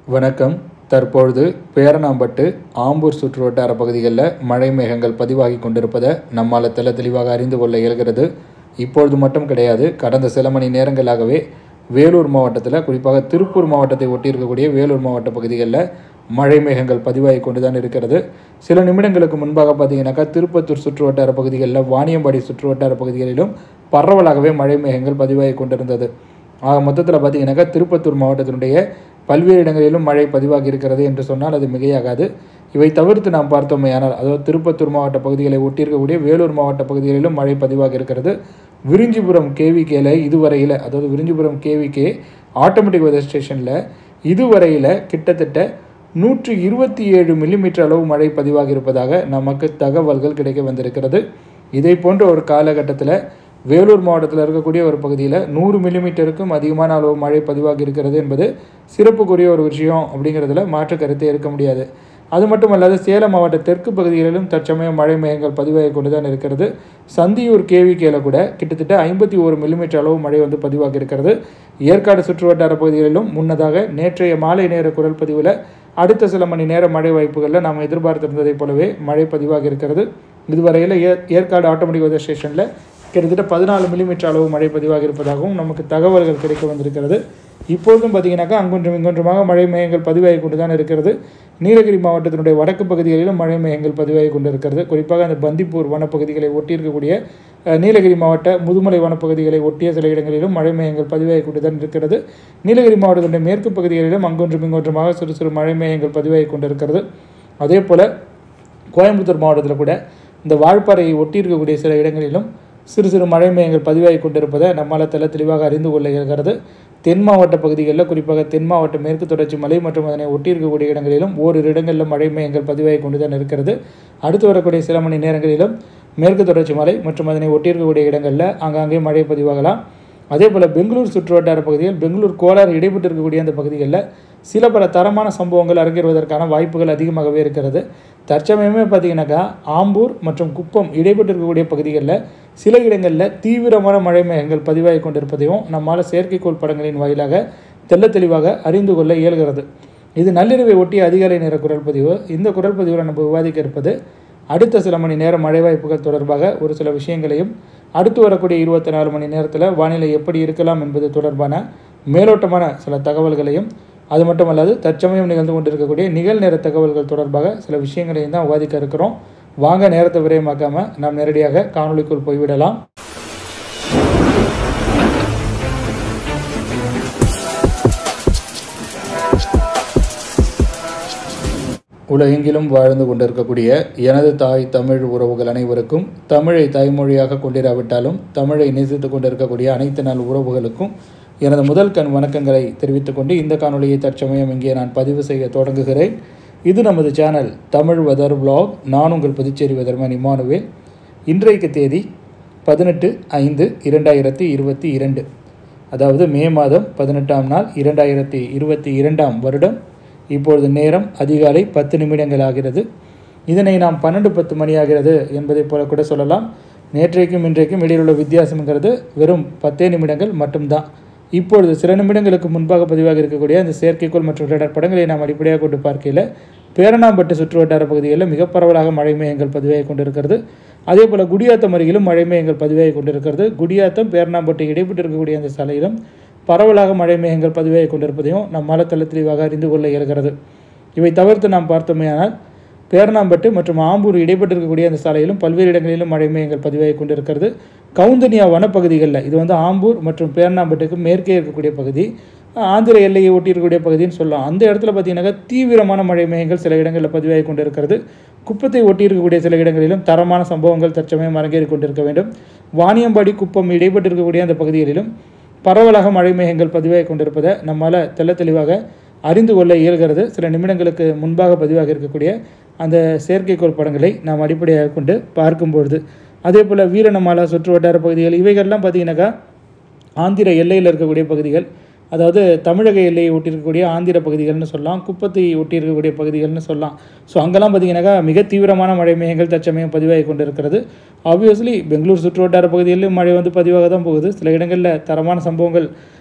வணக்கம் தற்பொழுது பேரணாம்பட்டு ஆம்பூர் சுற்றுவட்டார பகுதிகளில் மழை மேகங்கள் பதிவாகி கொண்டிருப்பதை நம்மால் தெள்ள தெளிவாக அறிந்து கொள்ள இயல்கிறது இப்பொழுது மட்டும் கிடையாது கடந்த சில மணி நேரங்களாகவே வேலூர் மாவட்டத்தில் குறிப்பாக திருப்பூர் மாவட்டத்தை ஒட்டி இருக்கக்கூடிய வேலூர் மாவட்ட பகுதிகளில் மழை மேகங்கள் பதிவாகி கொண்டு தான் இருக்கிறது சில நிமிடங்களுக்கு முன்பாக பார்த்தீங்கன்னாக்கா திருப்பத்தூர் சுற்றுவட்டார பகுதிகளில் வாணியம்பாடி சுற்றுவட்டார பகுதிகளிலும் பரவலாகவே மழை மேகங்கள் பதிவாகி கொண்டிருந்தது ஆக மொத்தத்தில் பார்த்தீங்கன்னாக்கா திருப்பத்தூர் மாவட்டத்தினுடைய பல்வேறு இடங்களிலும் மழை பதிவாகி இருக்கிறது என்று சொன்னால் அது மிகையாகாது இவை தவிர்த்து நாம் பார்த்தோமேயானால் அதாவது திருப்பத்தூர் மாவட்ட பகுதிகளை ஒட்டியிருக்கக்கூடிய வேலூர் மாவட்ட பகுதிகளிலும் மழை பதிவாகி இருக்கிறது விரிஞ்சிபுரம் கேவிகேல இதுவரையில் அதாவது விரிஞ்சிபுரம் கேவிகே ஆட்டோமேட்டிக் வெதர் ஸ்டேஷனில் இதுவரையில் கிட்டத்தட்ட நூற்றி இருபத்தி ஏழு மில்லிமீட்டர் அளவு மழை பதிவாகி இருப்பதாக நமக்கு தகவல்கள் கிடைக்க வந்திருக்கிறது இதை போன்ற ஒரு காலகட்டத்தில் வேலூர் மாவட்டத்தில் இருக்கக்கூடிய ஒரு பகுதியில் நூறு மில்லிமீட்டருக்கும் அதிகமான அளவு மழை பதிவாகி இருக்கிறது என்பது சிறப்புக்குரிய ஒரு விஷயம் அப்படிங்கிறதுல மாற்று கருத்தே இருக்க முடியாது அது மட்டும் அல்லாது சேலம் மாவட்ட தெற்கு பகுதிகளிலும் தற்சமயம் மழை மேகங்கள் பதிவாகி கொண்டு தான் இருக்கிறது சந்தியூர் கேவிகேல கூட கிட்டத்தட்ட ஐம்பத்தி ஒரு மில்லிமீட்டர் அளவு மழை வந்து பதிவாகி இருக்கிறது ஏற்காடு சுற்றுவட்டார பகுதிகளிலும் முன்னதாக நேற்றைய மாலை நேர குரல் பதிவில் அடுத்த சில மணி நேர மழை வாய்ப்புகளில் நாம் எதிர்பார்த்திருந்ததைப் போலவே மழை பதிவாகி இருக்கிறது இதுவரையில் ஏ ஏற்காடு ஆட்டோமேட்டிக் வெதர் ஸ்டேஷனில் கிட்டத்தட்ட பதினாலு மில்லிமீட்டர் அளவு மழை பதிவாகி இருப்பதாகவும் நமக்கு தகவல்கள் கிடைக்க வந்திருக்கிறது இப்பொழுதும் பார்த்தீங்கன்னாக்கா அங்கொன்றும் இங்கொன்றுமாக மழை மேகங்கள் பதிவாகி கொண்டு தான் இருக்கிறது நீலகிரி மாவட்டத்தினுடைய வடக்கு பகுதிகளிலும் மழை மேகங்கள் பதிவாகி கொண்டு இருக்கிறது குறிப்பாக அந்த பந்திப்பூர் வனப்பகுதிகளை ஒட்டி இருக்கக்கூடிய அஹ், நீலகிரி மாவட்ட முதுமலை வனப்பகுதிகளை ஒட்டிய சில இடங்களிலும் மழை மேகங்கள் பதிவாகி கொண்டு தான் இருக்கிறது நீலகிரி மாவட்டத்தினுடைய மேற்கு பகுதிகளிலும் அங்கொன்றும் இங்கொன்றுமாக சிறு சிறு மழை மேகங்கள் பதிவாகி கொண்டிருக்கிறது அதே போல் கோயம்புத்தூர் மாவட்டத்தில் கூட இந்த வால்பாறையை ஒட்டி இருக்கக்கூடிய சில இடங்களிலும் சிறு சிறு மழை மேகங்கள் பதிவாகி கொண்டிருப்பதை நம்மால் தெள்ள தெளிவாக அறிந்து கொள்ள இயல்கிறது தென் மாவட்ட பகுதிகளில் குறிப்பாக தென் மாவட்ட மேற்கு தொடர்ச்சி மலை மற்றும் அதனை ஒட்டி இருக்கக்கூடிய இடங்களிலும் ஓரிரு இடங்களில் மழை மேகங்கள் பதிவாகி கொண்டு தான் இருக்கிறது அடுத்து வரக்கூடிய சில மணி நேரங்களிலும் மேற்கு தொடர்ச்சி மலை மற்றும் அதனை ஒட்டி இருக்கக்கூடிய இடங்களில் ஆங்காங்கே மழை பதிவாகலாம் அதே போல் பெங்களூர் சுற்றுவட்டார பகுதியில் பெங்களூர் கோலார் இடைப்பட்டு இருக்கக்கூடிய அந்த பகுதிகளில் சில பல தரமான சம்பவங்கள் அரங்கேறுவதற்கான வாய்ப்புகள் அதிகமாகவே இருக்கிறது தற்சமயமே பார்த்தீங்கன்னாக்கா ஆம்பூர் மற்றும் குப்பம் இடைப்பட்டு இருக்கக்கூடிய பகுதிகளில் சில இடங்களில் தீவிரமான மழை மேகங்கள் பதிவாகி கொண்டிருப்பதையும் நம்மால் செயற்கைக்கோள் படங்களின் வாயிலாக தெள்ள தெளிவாக அறிந்து கொள்ள இயல்கிறது இது நள்ளிரவை ஒட்டிய அதிகாலை நேர குரல் பதிவு இந்த குரல் பதிவில் நம்ம விவாதிக்க இருப்பது அடுத்த சில மணி நேர மழை வாய்ப்புகள் தொடர்பாக ஒரு சில விஷயங்களையும் அடுத்து வரக்கூடிய இருபத்தி நாலு மணி நேரத்தில் வானிலை எப்படி இருக்கலாம் என்பது தொடர்பான மேலோட்டமான சில தகவல்களையும் அது மட்டுமல்லாது தற்சமயம் நிகழ்ந்து கொண்டிருக்கக்கூடிய நிகழ்நேர தகவல்கள் தொடர்பாக சில விஷயங்களையும் தான் விவாதிக்க இருக்கிறோம் வாங்க நேரத்தை விரயமாக்காமல் நாம் நேரடியாக காணொளிக்குள் போய்விடலாம் உலகெங்கிலும் வாழ்ந்து கொண்டிருக்கக்கூடிய எனது தாய் தமிழ் உறவுகள் அனைவருக்கும் தமிழை தாய்மொழியாக கொண்டிராவிட்டாலும் தமிழை நேசித்து கொண்டிருக்கக்கூடிய அனைத்து நாள் உறவுகளுக்கும் எனது முதல் கண் வணக்கங்களை தெரிவித்துக் கொண்டு இந்த காணொளியை தற்சமயம் இங்கே நான் பதிவு செய்ய தொடங்குகிறேன் இது நமது சேனல் தமிழ் வெதர் vlog நான் உங்கள் புதுச்சேரி வெதர்மேன் இமானுவேல் இன்றைக்கு தேதி பதினெட்டு ஐந்து இரண்டாயிரத்தி இருபத்தி இரண்டு அதாவது மே மாதம் பதினெட்டாம் நாள் இரண்டாயிரத்தி இருபத்தி இரண்டாம் வருடம் இப்பொழுது நேரம் அதிகாலை பத்து நிமிடங்கள் ஆகிறது இதனை நாம் பன்னெண்டு பத்து மணி ஆகிறது என்பதைப் போல கூட சொல்லலாம் நேற்றைக்கும் இன்றைக்கும் இடையில் உள்ள வித்தியாசம்ங்கிறது வெறும் பத்தே நிமிடங்கள் மட்டும்தான் இப்பொழுது சில நிமிடங்களுக்கு முன்பாக பதிவாக இருக்கக்கூடிய அந்த செயற்கைக்கோள் மற்றும் ரேடார் படங்களை நாம் அடிப்படையாக கொண்டு பார்க்கையில் பேரணாம்பட்டு சுற்றுவட்டார பகுதிகளில் மிக பரவலாக மழை மேகங்கள் பதிவாகி கொண்டிருக்கிறது அதே போல் குடியாத்தம் அருகிலும் மழை மேகங்கள் பதிவாகி கொண்டிருக்கிறது குடியாத்தம் பேரணாம்பட்டு இடைப்பட்டு இருக்கக்கூடிய அந்த சாலையிலும் பரவலாக மழை மேகங்கள் பதிவாகி கொண்டிருப்பதையும் நம்மால் தெள்ள தெளிவாக அறிந்து கொள்ள இயல்கிறது இவை தவிர்த்து நாம் பார்த்தோமேயானால் பேரணாம்பட்டு மற்றும் ஆம்பூர் இடைப்பட்டு இருக்கக்கூடிய அந்த சாலையிலும் பல்வேறு இடங்களிலும் மழை மேகங்கள் பதிவாகி கொண்டிருக்கிறது கவுந்தனியா வனப்பகுதிகளில் இது வந்து ஆம்பூர் மற்றும் பேரணாம்பட்டுக்கு மேற்கே இருக்கக்கூடிய பகுதி ஆந்திர எல்லையை ஒட்டி இருக்கக்கூடிய பகுதின்னு சொல்லலாம் அந்த இடத்துல பார்த்தீங்கன்னாக்கா தீவிரமான மழை மேகங்கள் சில இடங்களில் பதிவாகி கொண்டிருக்கிறது குப்பத்தை ஒட்டி இருக்கக்கூடிய சில இடங்களிலும் தரமான சம்பவங்கள் தற்சமயம் அரங்கேறி கொண்டிருக்க வேண்டும் வாணியம்பாடி குப்பம் இடைப்பட்டு இருக்கக்கூடிய அந்த பகுதிகளிலும் பரவலாக மழை மேகங்கள் பதிவாகி கொண்டிருப்பதை நம்மால் தெள்ள தெளிவாக அறிந்து கொள்ள இயல்கிறது சில நிமிடங்களுக்கு முன்பாக பதிவாக இருக்கக்கூடிய அந்த செயற்கைக்கோள் படங்களை நாம் அடிப்படையாக கொண்டு பார்க்கும்பொழுது அதே போல் வீரணமாலா சுற்று வட்டார பகுதிகள் இவைகள்லாம் பார்த்தீங்கன்னாக்கா ஆந்திர எல்லையில் இருக்கக்கூடிய பகுதிகள் அதாவது தமிழக எல்லையை ஒட்டியிருக்கக்கூடிய ஆந்திர பகுதிகள்னு சொல்லலாம் குப்பத்தை ஒட்டியிருக்கக்கூடிய பகுதிகள்னு சொல்லலாம் ஸோ அங்கெல்லாம் பார்த்தீங்கன்னாக்கா மிக தீவிரமான மழை மேகங்கள் தற்சமயம் பதிவாகி கொண்டிருக்கிறது ஆப்வியஸ்லி பெங்களூர் சுற்றுவட்டார பகுதிகளிலும் மழை வந்து பதிவாக தான் போகுது சில இடங்களில் தரமான சம்பவங்கள்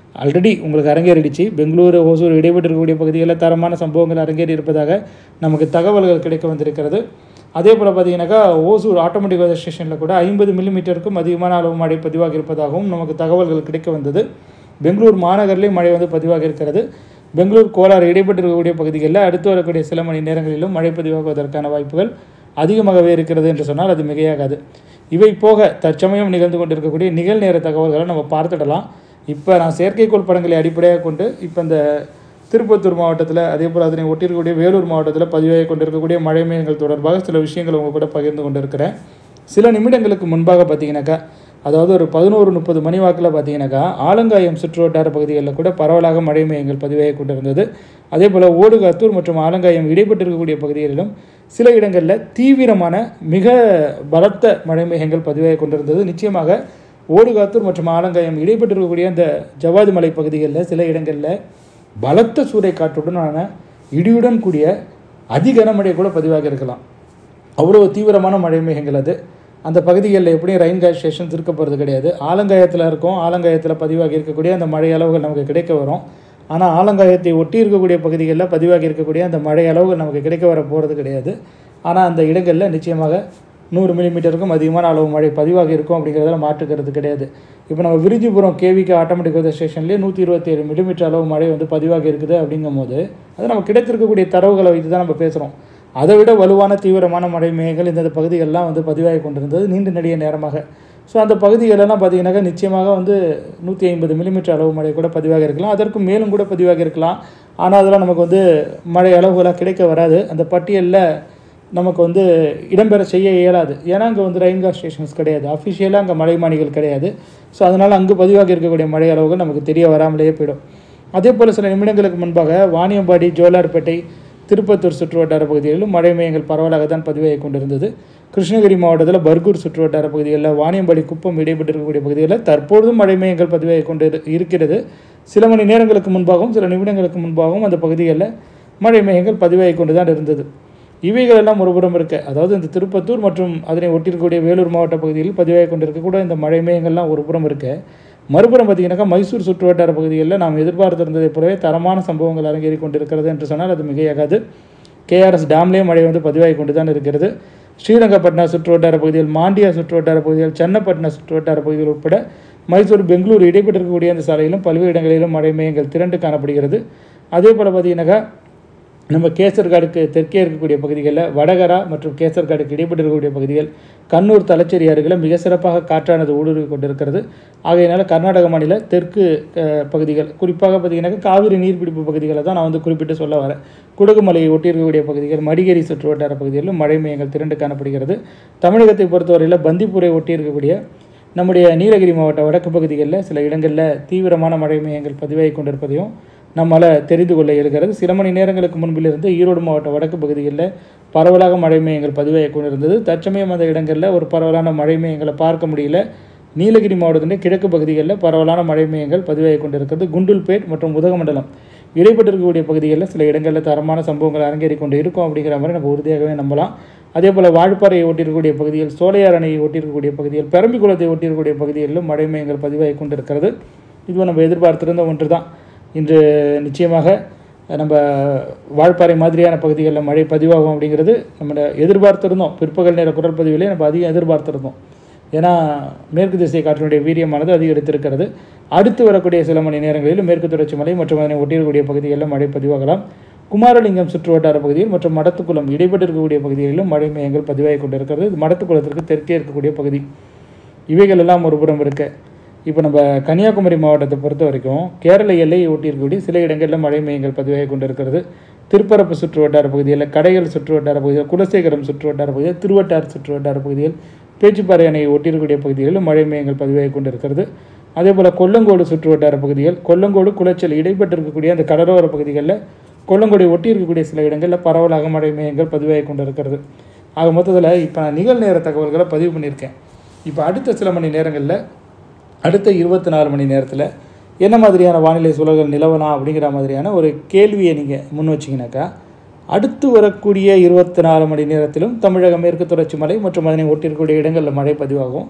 ஆல்ரெடி உங்களுக்கு அரங்கேறிடுச்சு பெங்களூரு ஓசூர் இடைப்பட்டிருக்கக்கூடிய பகுதிகளில் தரமான சம்பவங்கள் அரங்கேறி இருப்பதாக நமக்கு தகவல்கள் கிடைக்க வந்திருக்கிறது அதே போல் பார்த்தீங்கன்னாக்கா ஓசூர் ஆட்டோமேட்டிக் வெதர் ஸ்டேஷனில் கூட ஐம்பது மில்லிமீட்டருக்கும் அதிகமான அளவு மழை பதிவாகி இருப்பதாகவும் நமக்கு தகவல்கள் கிடைக்க வந்தது பெங்களூர் மாநகரிலையும் மழை வந்து பதிவாகி இருக்கிறது பெங்களூர் கோலார் இடைப்பட்டிருக்கக்கூடிய பகுதிகளில் அடுத்து வரக்கூடிய சில மணி நேரங்களிலும் மழை பதிவாகுவதற்கான வாய்ப்புகள் அதிகமாகவே இருக்கிறது என்று சொன்னால் அது மிகையாகாது இவை போக தற்சமயம் நிகழ்ந்து கொண்டிருக்கக்கூடிய நிகழ்நேர தகவல்களை நம்ம பார்த்துடலாம் இப்போ நான் செயற்கைக்கோள் படங்களை அடிப்படையாக கொண்டு இப்போ இந்த திருப்பத்தூர் மாவட்டத்தில் அதே போல் அதனை ஒட்டியிருக்கக்கூடிய வேலூர் மாவட்டத்தில் பதிவாகி கொண்டிருக்கக்கூடிய மழை மேகங்கள் தொடர்பாக சில விஷயங்களை உங்கள் கூட பகிர்ந்து கொண்டிருக்கிறேன் சில நிமிடங்களுக்கு முன்பாக பார்த்தீங்கன்னாக்கா அதாவது ஒரு பதினோரு முப்பது மணி வாக்கில் பார்த்தீங்கன்னாக்கா ஆலங்காயம் சுற்றுவட்டார பகுதிகளில் கூட பரவலாக மழை மேகங்கள் பதிவாகி கொண்டிருந்தது அதே போல் ஓடுகாத்தூர் மற்றும் ஆலங்காயம் இடைப்பட்டிருக்கக்கூடிய பகுதிகளிலும் சில இடங்களில் தீவிரமான மிக பலத்த மழை மேகங்கள் பதிவாகி கொண்டிருந்தது நிச்சயமாக ஓடுகாத்தூர் மற்றும் ஆலங்காயம் இடைப்பட்டிருக்கக்கூடிய அந்த ஜவாது மலை பகுதிகளில் சில இடங்களில் பலத்த சூறை காற்றுடனான இடியுடன் கூடிய அதி கனமழை கூட பதிவாகி இருக்கலாம் அவ்வளோ தீவிரமான மழை மேகங்கள் அது அந்த பகுதிகளில் எப்படியும் ரெயின் கேஸ் ஸ்டேஷன்ஸ் இருக்க போகிறது கிடையாது ஆலங்காயத்தில் இருக்கும் ஆலங்காயத்தில் பதிவாகி இருக்கக்கூடிய அந்த மழை அளவுகள் நமக்கு கிடைக்க வரும் ஆனால் ஆலங்காயத்தை ஒட்டி இருக்கக்கூடிய பகுதிகளில் பதிவாகி இருக்கக்கூடிய அந்த மழை அளவுகள் நமக்கு கிடைக்க வர போகிறது கிடையாது ஆனால் அந்த இடங்களில் நிச்சயமாக நூறு மில்லிமீட்டருக்கும் அதிகமான அளவு மழை பதிவாகி இருக்கும் அப்படிங்கிறதுல மாற்றுக்கிறது கிடையாது இப்போ நம்ம விருஞ்சிபுரம் கேவிக்கு ஆட்டோமேட்டிக் வெதர் ஸ்டேஷன்லேயே நூற்றி இருபத்தேழு மில்லிமீட்டர் அளவு மழை வந்து பதிவாகி இருக்குது அப்படிங்கும் போது அது நம்ம கிடைத்திருக்கக்கூடிய தரவுகளை வைத்து தான் நம்ம பேசுகிறோம் அதை விட வலுவான தீவிரமான மழை மேகங்கள் இந்த பகுதிகளெலாம் வந்து பதிவாகி கொண்டிருந்தது நீண்ட நெடிய நேரமாக ஸோ அந்த பகுதிகளெல்லாம் பார்த்தீங்கன்னாக்கா நிச்சயமாக வந்து நூற்றி ஐம்பது மில்லிமீட்டர் அளவு மழை கூட பதிவாக இருக்கலாம் அதற்கும் மேலும் கூட பதிவாக இருக்கலாம் ஆனால் அதெல்லாம் நமக்கு வந்து மழை அளவுகளாக கிடைக்க வராது அந்த பட்டியலில் நமக்கு வந்து இடம்பெற செய்ய இயலாது ஏன்னா அங்கே வந்து ரெயின்கா ஸ்டேஷன்ஸ் கிடையாது அஃபிஷியலாக அங்கே மலைமானிகள் கிடையாது ஸோ அதனால் அங்கு பதிவாகி இருக்கக்கூடிய மழை அளவுகள் நமக்கு தெரிய வராமலேயே போயிடும் அதே போல் சில நிமிடங்களுக்கு முன்பாக வாணியம்பாடி ஜோலார்பேட்டை திருப்பத்தூர் சுற்றுவட்டார பகுதிகளிலும் மழை மையங்கள் பரவலாக தான் பதிவாகி கொண்டிருந்தது கிருஷ்ணகிரி மாவட்டத்தில் பர்கூர் சுற்றுவட்டார பகுதிகளில் வாணியம்பாடி குப்பம் இடைப்பட்டிருக்கக்கூடிய பகுதிகளில் தற்பொழுதும் மழை மையங்கள் பதிவாகி கொண்டு இரு- இருக்கிறது சில மணி நேரங்களுக்கு முன்பாகவும் சில நிமிடங்களுக்கு முன்பாகவும் அந்த பகுதிகளில் மழை மையங்கள் பதிவாகி கொண்டு தான் இருந்தது இவைகள் எல்லாம் ஒருபுறம் இருக்க அதாவது இந்த திருப்பத்தூர் மற்றும் அதனை ஒட்டியிருக்கக்கூடிய வேலூர் மாவட்ட பகுதியில் பதிவாகி கொண்டிருக்கக்கூட இந்த மழை மேகங்கள்லாம் ஒரு புறம் இருக்க மறுபுறம் பார்த்தீங்கன்னாக்கா மைசூர் சுற்றுவட்டார பகுதிகளில் நாம் எதிர்பார்த்திருந்ததை போலவே தரமான சம்பவங்கள் அரங்கேறி கொண்டிருக்கிறது என்று சொன்னால் அது மிகையாகாது கேஆர்எஸ் டேம்லேயே மழை வந்து பதிவாகி கொண்டு தான் இருக்கிறது ஸ்ரீரங்கப்பட்டினா சுற்றுவட்டார பகுதிகள் மாண்டியா சுற்றுவட்டார பகுதிகள் சென்னப்பட்டினம் சுற்றுவட்டார பகுதிகள் உட்பட மைசூர் பெங்களூர் இடைப்பட்டிருக்கக்கூடிய அந்த சாலையிலும் பல்வேறு இடங்களிலும் மழை மேகங்கள் திரண்டு காணப்படுகிறது அதே போல் பார்த்தீங்கன்னாக்கா நம்ம கேசர்காடுக்கு தெற்கே இருக்கக்கூடிய பகுதிகளில் வடகரா மற்றும் கேசர்காடுக்கு இடைப்பட்டு இருக்கக்கூடிய பகுதிகள் கண்ணூர் தலச்சேரி அருகில் மிக சிறப்பாக காற்றானது ஊடுருவி கொண்டிருக்கிறது ஆகையினால கர்நாடக மாநில தெற்கு அஹ், பகுதிகள் குறிப்பாக பார்த்தீங்கன்னாக்கா காவிரி நீர்பிடிப்பு பகுதிகளை தான் நான் வந்து குறிப்பிட்டு சொல்ல வரேன் குடகுமலையை ஒட்டி இருக்கக்கூடிய பகுதிகள் மடிகேரி சுற்றுவட்டார பகுதிகளிலும் மழை மையங்கள் திரண்டு காணப்படுகிறது தமிழகத்தை பொறுத்தவரையில் பந்திப்பூரை ஒட்டி இருக்கக்கூடிய நம்முடைய நீலகிரி மாவட்ட வடக்கு பகுதிகளில் சில இடங்களில் தீவிரமான மழை மையங்கள் பதிவாகி கொண்டிருப்பதையும் நம்மால் தெரிந்து கொள்ள இயலுகிறது சில மணி நேரங்களுக்கு முன்பிலிருந்து ஈரோடு மாவட்ட வடக்கு பகுதிகளில் பரவலாக மழை மையங்கள் பதிவாகி கொண்டிருந்தது தற்சமயம் அந்த இடங்களில் ஒரு பரவலான மழை மையங்களை பார்க்க முடியல நீலகிரி மாவட்டத்தின் கிழக்கு பகுதிகளில் பரவலான மழை மையங்கள் பதிவாகி கொண்டிருக்கிறது குண்டுல்பேட் மற்றும் உதகமண்டலம் இடைப்பட்டிருக்கக்கூடிய பகுதிகளில் சில இடங்களில் தரமான சம்பவங்கள் அரங்கேறி கொண்டு இருக்கும் அப்படிங்கிற மாதிரி நம்ம உறுதியாகவே நம்பலாம் அதே போல் வாழப்பாறையை ஒட்டியிருக்கக்கூடிய பகுதிகள் சோலையார் அணையை ஒட்டியிருக்கக்கூடிய பகுதிகள் பெரம்பிக்குளத்தை ஒட்டியிருக்கக்கூடிய பகுதிகளிலும் மழை மையங்கள் பதிவாகி கொண்டிருக்கிறது இதுவும் நம்ம எதிர்பார்த்திருந்த ஒன்று தான் இன்று நிச்சயமாக நம்ம வாழப்பாறை மாதிரியான பகுதிகளில் மழை பதிவாகும் அப்படிங்கிறது நம்ம எதிர்பார்த்திருந்தோம் பிற்பகல் நேர குரல் பதிவிலே நம்ம அதிகம் எதிர்பார்த்திருந்தோம் ஏன்னா மேற்கு திசை காற்றினுடைய வீரியமானது அதிகரித்திருக்கிறது அடுத்து வரக்கூடிய சில மணி நேரங்களில் மேற்கு தொடர்ச்சி மலை மற்றும் அதனை ஒட்டியிருக்கக்கூடிய பகுதிகளில் மழை பதிவாகலாம் குமாரலிங்கம் சுற்றுவட்டார பகுதியில் மற்றும் மடத்துக்குளம் இடைப்பட்டு இருக்கக்கூடிய பகுதிகளிலும் மழை மையங்கள் பதிவாகி கொண்டிருக்கிறது இது மடத்துக்குளத்திற்கு தெற்கே இருக்கக்கூடிய பகுதி இவைகள் எல்லாம் ஒரு புறம் இருக்க இப்போ நம்ம கன்னியாகுமரி மாவட்டத்தை பொறுத்த வரைக்கும் கேரள எல்லையை ஒட்டி இருக்கக்கூடிய சில இடங்களில் மழை மையங்கள் பதிவாகி கொண்டிருக்கிறது திருப்பரப்பு சுற்று வட்டார பகுதிகளில் கடைகள் சுற்று வட்டார பகுதிகள் குலசேகரம் சுற்று வட்டார பகுதிகள் திருவட்டார் சுற்று வட்டார பகுதிகள் பேச்சுப்பாறை அணையை ஒட்டியிருக்கக்கூடிய பகுதிகளிலும் மழை மையங்கள் பதிவாகி கொண்டிருக்கிறது அதே போல் கொல்லங்கோடு சுற்று வட்டார பகுதிகள் கொல்லங்கோடு குளச்சல் இடைப்பட்டு இருக்கக்கூடிய அந்த கடலோர பகுதிகளில் கொல்லங்கோடை ஒட்டி இருக்கக்கூடிய சில இடங்களில் பரவலாக மழை மையங்கள் பதிவாகி கொண்டிருக்கிறது ஆக மொத்தத்தில் இப்போ நான் நிகழ்நேர தகவல்களை பதிவு பண்ணியிருக்கேன் இப்போ அடுத்த சில மணி நேரங்களில் அடுத்த இருபத்தி நாலு மணி நேரத்தில் என்ன மாதிரியான வானிலை சூழல்கள் நிலவலாம் அப்படிங்கிற மாதிரியான ஒரு கேள்வியை நீங்கள் முன் வச்சிங்கனாக்கா அடுத்து வரக்கூடிய இருபத்தி நாலு மணி நேரத்திலும் தமிழக மேற்கு தொடர்ச்சி மலை மற்றும் அதனை ஒட்டியிருக்கக்கூடிய இடங்களில் மழை பதிவாகும்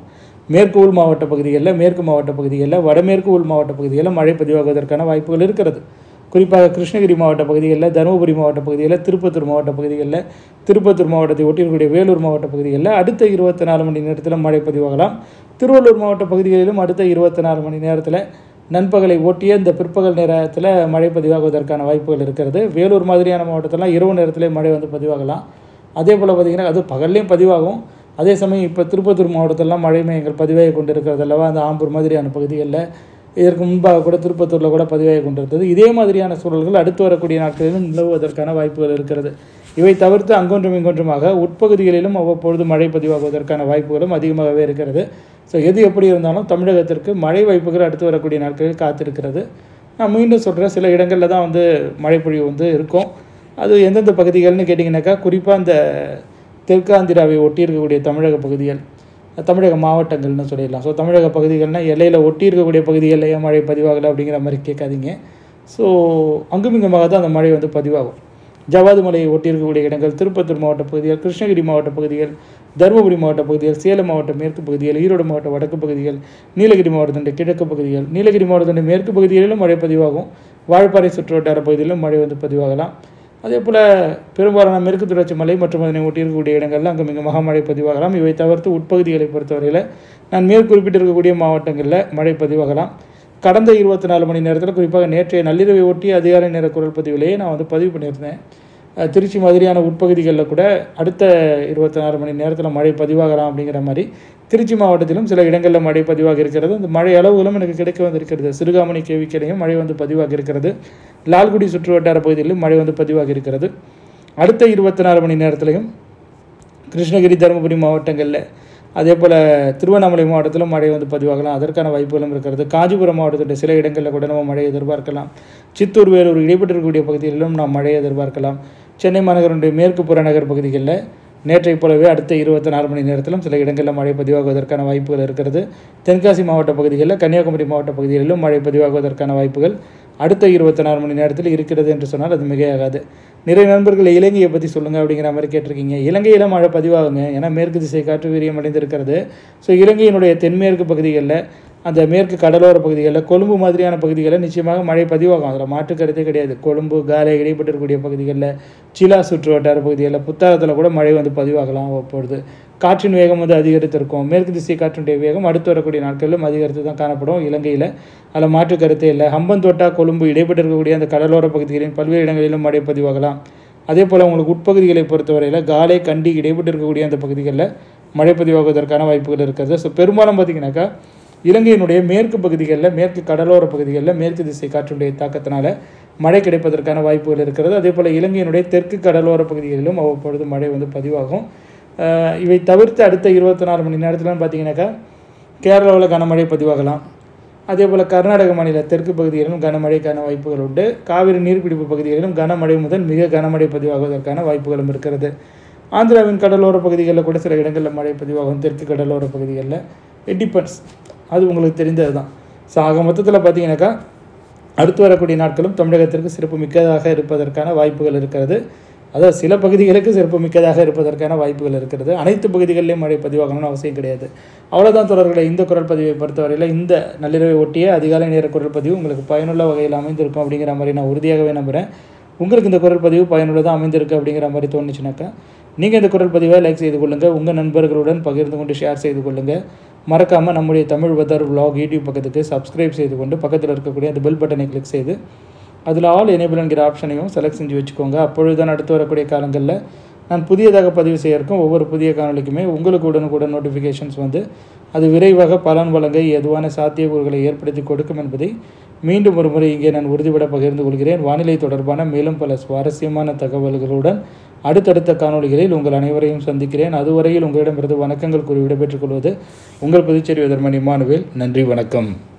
மேற்கு உள் மாவட்ட பகுதிகளில் மேற்கு மாவட்ட பகுதிகளில் வடமேற்கு உள் மாவட்ட பகுதிகளில் மழை பதிவாகுவதற்கான வாய்ப்புகள் இருக்கிறது குறிப்பாக கிருஷ்ணகிரி மாவட்ட பகுதிகளில் தருமபுரி மாவட்ட பகுதிகளில் திருப்பத்தூர் மாவட்ட பகுதிகளில் திருப்பத்தூர் மாவட்டத்தை ஒட்டியிருக்கக்கூடிய வேலூர் மாவட்ட பகுதிகளில் அடுத்த இருபத்தி நாலு மணி நேரத்தில் மழை பதிவாகலாம் திருவள்ளூர் மாவட்ட பகுதிகளிலும் அடுத்த இருபத்தி நாலு மணி நேரத்தில் நண்பகலை ஒட்டிய இந்த பிற்பகல் நேரத்தில் மழை பதிவாகுவதற்கான வாய்ப்புகள் இருக்கிறது வேலூர் மாதிரியான மாவட்டத்திலாம் இரவு நேரத்திலே மழை வந்து பதிவாகலாம் அதே போல் பார்த்திங்கன்னா அது பகல்லையும் பதிவாகும் அதே சமயம் இப்போ திருப்பத்தூர் மாவட்டத்திலலாம் மழை மையங்கள் பதிவாகி கொண்டு இருக்கிறது அல்லவா அந்த ஆம்பூர் மாதிரியான பகுதிகளில் இதற்கு முன்பாக கூட திருப்பத்தூரில் கூட பதிவாகி கொண்டிருந்தது இதே மாதிரியான சூழல்கள் அடுத்து வரக்கூடிய நாட்களிலும் நிலவுவதற்கான வாய்ப்புகள் இருக்கிறது இவை தவிர்த்து அங்கொன்றும் இங்கொன்றுமாக உட்பகுதிகளிலும் அவ்வப்பொழுது மழை பதிவாகுவதற்கான வாய்ப்புகளும் அதிகமாகவே இருக்கிறது ஸோ எது எப்படி இருந்தாலும் தமிழகத்திற்கு மழை வாய்ப்புகள் அடுத்து வரக்கூடிய நாட்களில் காத்திருக்கிறது நான் மீண்டும் சொல்கிறேன் சில இடங்களில் தான் வந்து மழைப்பொழிவு வந்து இருக்கும் அது எந்தெந்த பகுதிகள்னு கேட்டிங்கனாக்கா குறிப்பாக இந்த தெற்காந்திராவை ஒட்டி இருக்கக்கூடிய தமிழக பகுதிகள் தமிழக மாவட்டங்கள்னு சொல்லிடலாம் ஸோ தமிழக பகுதிகள்னால் எல்லையில் ஒட்டி இருக்கக்கூடிய பகுதிகளில் ஏன் மழை பதிவாகலை அப்படிங்கிற மாதிரி கேட்காதீங்க ஸோ அங்குமிங்குமாக தான் அந்த மழை வந்து பதிவாகும் ஜவாது மலையை ஒட்டி இருக்கக்கூடிய இடங்கள் திருப்பத்தூர் மாவட்ட பகுதிகள் கிருஷ்ணகிரி மாவட்ட பகுதிகள் தருமபுரி மாவட்ட பகுதிகள் சேலம் மாவட்ட மேற்கு பகுதிகள் ஈரோடு மாவட்ட வடக்கு பகுதிகள் நீலகிரி மாவட்டத்தினுடைய கிழக்கு பகுதிகள் நீலகிரி மாவட்டத்தினுடைய மேற்கு பகுதிகளிலும் மழை பதிவாகும் வாழப்பாறை சுற்றுவட்டார பகுதியிலும் மழை வந்து பதிவாகலாம் அதே போல் பெரும்பாலான மேற்கு தொடர்ச்சி மலை மற்றும் அதனை ஒட்டி இருக்கக்கூடிய இடங்கள்ல அங்கே மிக மகா பதிவாகலாம் இவை தவிர்த்து உட்பகுதிகளை பொறுத்தவரையில் நான் மேற்குறிப்பிட்டிருக்கக்கூடிய மாவட்டங்களில் மழை பதிவாகலாம் கடந்த இருபத்தி நாலு மணி நேரத்தில் குறிப்பாக நேற்றைய நள்ளிரவை ஒட்டி அதிகாலை நேர குரல் பதிவிலேயே நான் வந்து பதிவு பண்ணியிருந்தேன் அஹ் திருச்சி மாதிரியான உட்பகுதிகளில் கூட அடுத்த இருபத்தி நாலு மணி நேரத்தில் மழை பதிவாகலாம் அப்படிங்கிற மாதிரி திருச்சி மாவட்டத்திலும் சில இடங்களில் மழை பதிவாக இருக்கிறது அந்த மழை அளவுகளும் எனக்கு கிடைக்க வந்திருக்கிறது சிறுகாமணி கேவிக்கடையும் மழை வந்து பதிவாக இருக்கிறது லால்குடி சுற்று வட்டார பகுதிகளிலும் மழை வந்து பதிவாக இருக்கிறது அடுத்த இருபத்தி நாலு மணி நேரத்திலையும் கிருஷ்ணகிரி தருமபுரி மாவட்டங்களில் அதே போல் திருவண்ணாமலை மாவட்டத்திலும் மழை வந்து பதிவாகலாம் அதற்கான வாய்ப்புகளும் இருக்கிறது காஞ்சிபுரம் மாவட்டத்துடைய சில இடங்களில் கூட நம்ம மழையை எதிர்பார்க்கலாம் சித்தூர் வேலூர் இடைப்பட்டிருக்கக்கூடிய பகுதிகளிலும் நாம் மழையை எதிர்பார்க்கலாம் சென்னை மாநகருடைய மேற்கு புறநகர் பகுதிகளில் நேற்றைப் போலவே அடுத்த இருபத்தி நாலு மணி நேரத்திலும் சில இடங்களில் மழை பதிவாகுவதற்கான வாய்ப்புகள் இருக்கிறது தென்காசி மாவட்ட பகுதிகளில் கன்னியாகுமரி மாவட்ட பகுதிகளிலும் மழை பதிவாகுவதற்கான வாய்ப்புகள் அடுத்த இருபத்தி நாலு மணி நேரத்தில் இருக்கிறது என்று சொன்னால் அது மிகையாகாது நிறைய நண்பர்கள் இலங்கையை பற்றி சொல்லுங்கள் அப்படிங்கிற மாதிரி கேட்டிருக்கீங்க இலங்கையில் மழை பதிவாகுங்க ஏன்னா மேற்கு திசை காற்று வீரியம் அடைந்திருக்கிறது ஸோ இலங்கையினுடைய தென்மேற்கு பகுதிகளில் அந்த மேற்கு கடலோர பகுதிகளில் கொழும்பு மாதிரியான பகுதிகளில் நிச்சயமாக மழை பதிவாகும் அதில் மாற்று கருத்தே கிடையாது கொழும்பு காலை இடைப்பட்டிருக்கக்கூடிய பகுதிகளில் சிலா சுற்று வட்டார பகுதிகளில் புத்தகத்தில் கூட மழை வந்து பதிவாகலாம் அப்பொழுது காற்றின் வேகம் வந்து அதிகரித்திருக்கும் மேற்கு திசை காற்றினுடைய வேகம் அடுத்து வரக்கூடிய நாட்களிலும் அதிகரித்து தான் காணப்படும் இலங்கையில் அதில் மாற்று கருத்தே இல்லை ஹம்பந்தோட்டா கொழும்பு இடைப்பட்டிருக்கக்கூடிய அந்த கடலோர பகுதிகளின் பல்வேறு இடங்களிலும் மழை பதிவாகலாம் அதே போல் உங்களுக்கு உட்பகுதிகளை பொறுத்தவரையில் காலை கண்டி இடைப்பட்டு இருக்கக்கூடிய அந்த பகுதிகளில் மழை பதிவாகுவதற்கான வாய்ப்புகள் இருக்கிறது ஸோ பெரும்பாலும் பார்த்தீங்கன்னாக்கா இலங்கையினுடைய மேற்கு பகுதிகளில் மேற்கு கடலோர பகுதிகளில் மேற்கு திசை காற்றுடைய தாக்கத்தினால மழை கிடைப்பதற்கான வாய்ப்புகள் இருக்கிறது அதே போல் இலங்கையினுடைய தெற்கு கடலோர பகுதிகளிலும் அவ்வப்பொழுது மழை வந்து பதிவாகும் அஹ் இவை தவிர்த்து அடுத்த இருபத்தி நாலு மணி நேரத்துலன்னு பார்த்தீங்கன்னாக்கா கேரளாவில் கனமழை பதிவாகலாம் அதே போல் கர்நாடக மாநில தெற்கு பகுதிகளிலும் கனமழைக்கான வாய்ப்புகள் உண்டு காவிரி நீர்பிடிப்பு பகுதிகளிலும் கனமழை முதல் மிக கனமழை பதிவாகுவதற்கான வாய்ப்புகளும் இருக்கிறது ஆந்திராவின் கடலோர பகுதிகளில் கூட சில இடங்களில் மழை பதிவாகும் தெற்கு கடலோர பகுதிகளில் இட் டிபெண்ட்ஸ் அது உங்களுக்கு தெரிந்தது தான் ஸோ ஆக மொத்தத்தில் பார்த்தீங்கன்னாக்கா அடுத்து வரக்கூடிய நாட்களும் தமிழகத்திற்கு சிறப்பு மிக்கதாக இருப்பதற்கான வாய்ப்புகள் இருக்கிறது அதாவது சில பகுதிகளுக்கு சிறப்பு மிக்கதாக இருப்பதற்கான வாய்ப்புகள் இருக்கிறது அனைத்து பகுதிகளிலும் மழை பதிவாகணும்னு அவசியம் கிடையாது அவ்வளோதான் தொடர்களை இந்த குரல் பதிவை பொறுத்தவரையில் இந்த நள்ளிரவை ஒட்டிய அதிகாலை நேர குரல் பதிவு உங்களுக்கு பயனுள்ள வகையில் அமைந்திருக்கும் அப்படிங்கிற மாதிரி நான் உறுதியாகவே நம்புகிறேன் உங்களுக்கு இந்த குரல் பதிவு பயனுள்ளதாக அமைந்திருக்கு அப்படிங்கிற மாதிரி தோணுச்சுனாக்கா நீங்கள் இந்த குரல் பதிவை லைக் செய்து கொள்ளுங்கள் உங்கள் நண்பர்களுடன் பகிர்ந்து கொண்டு ஷேர் செய்து கொள்ளுங்கள் மறக்காமல் நம்முடைய தமிழ் வெதர் vlog யூடியூப் பக்கத்துக்கு சப்ஸ்கிரைப் செய்து கொண்டு பக்கத்தில் இருக்கக்கூடிய அந்த பெல் பட்டனை கிளிக் செய்து அதில் ஆல் எனேபிள் என்கிற ஆப்ஷனையும் செலக்ட் செஞ்சு வச்சுக்கோங்க அப்பொழுது தான் அடுத்து வரக்கூடிய காலங்களில் நான் புதியதாக பதிவு செய்ய இருக்கும் ஒவ்வொரு புதிய காணொலிக்குமே உங்களுக்கு உடனுக்குடன் நோட்டிஃபிகேஷன்ஸ் வந்து அது விரைவாக பலன் வழங்க எதுவான சாத்தியக்கூறுகளை ஏற்படுத்தி கொடுக்கும் என்பதை மீண்டும் ஒரு முறை இங்கே நான் உறுதிபட பகிர்ந்து கொள்கிறேன் வானிலை தொடர்பான மேலும் பல சுவாரஸ்யமான தகவல்களுடன் அடுத்தடுத்த காணொளிகளில் உங்கள் அனைவரையும் சந்திக்கிறேன் அதுவரையில் உங்களிடமிருந்து வணக்கங்கள் கூறி விடைபெற்றுக் கொள்வது உங்கள் புதுச்சேரி விதர்மணி மானுவேல் நன்றி வணக்கம்